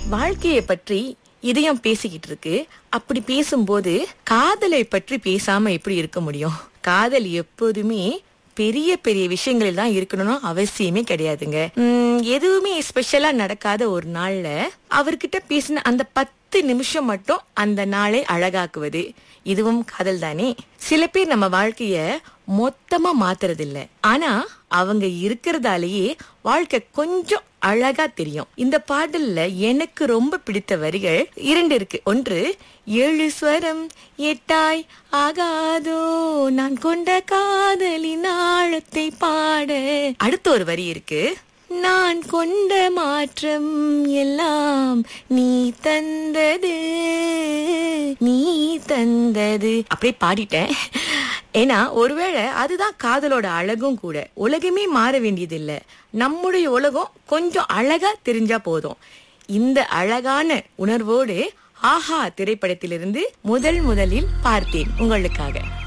வாழ்க்கையை பற்றி இதயம் பேசிக்கிட்டு இருக்கு அப்படி பேசும்போது காதலை பற்றி பேசாம எப்படி இருக்க முடியும் காதல் எப்போதுமே பெரிய பெரிய விஷயங்களில் தான் இருக்கணும்னு அவசியமே கிடையாதுங்க உம், எதுவுமே ஸ்பெஷலா நடக்காத ஒரு நாள்ல அவர்கிட்ட பேசின அந்த பத்து நிமிஷம் மட்டும் அந்த நாளை அழகாக்குவது இதுவும் காதல் தானே சில பேர் நம்ம வாழ்க்கைய மொத்தமா மாத்துறது இல்ல ஆனா அவங்க இருக்கிறதாலேயே வாழ்க்கை கொஞ்சம் அழகா தெரியும் இந்த பாடல்ல எனக்கு ரொம்ப பிடித்த வரிகள் இரண்டு இருக்கு ஒன்று ஏழு ஸ்வரம் எட்டாய் ஆகாதோ நான் கொண்ட காதலின் ஆழத்தை பாட அடுத்த ஒரு வரி இருக்கு நான் கொண்ட மாற்றம் எல்லாம் நீ தந்தது நீ தந்தது அப்படியே பாடிட்டேன் ஏன்னா ஒருவேளை அதுதான் காதலோட அழகும் கூட உலகமே மாற வேண்டியது இல்ல நம்முடைய உலகம் கொஞ்சம் அழகா தெரிஞ்சா போதும் இந்த அழகான உணர்வோடு ஆஹா திரைப்படத்திலிருந்து முதல் முதலில் பார்த்தேன் உங்களுக்காக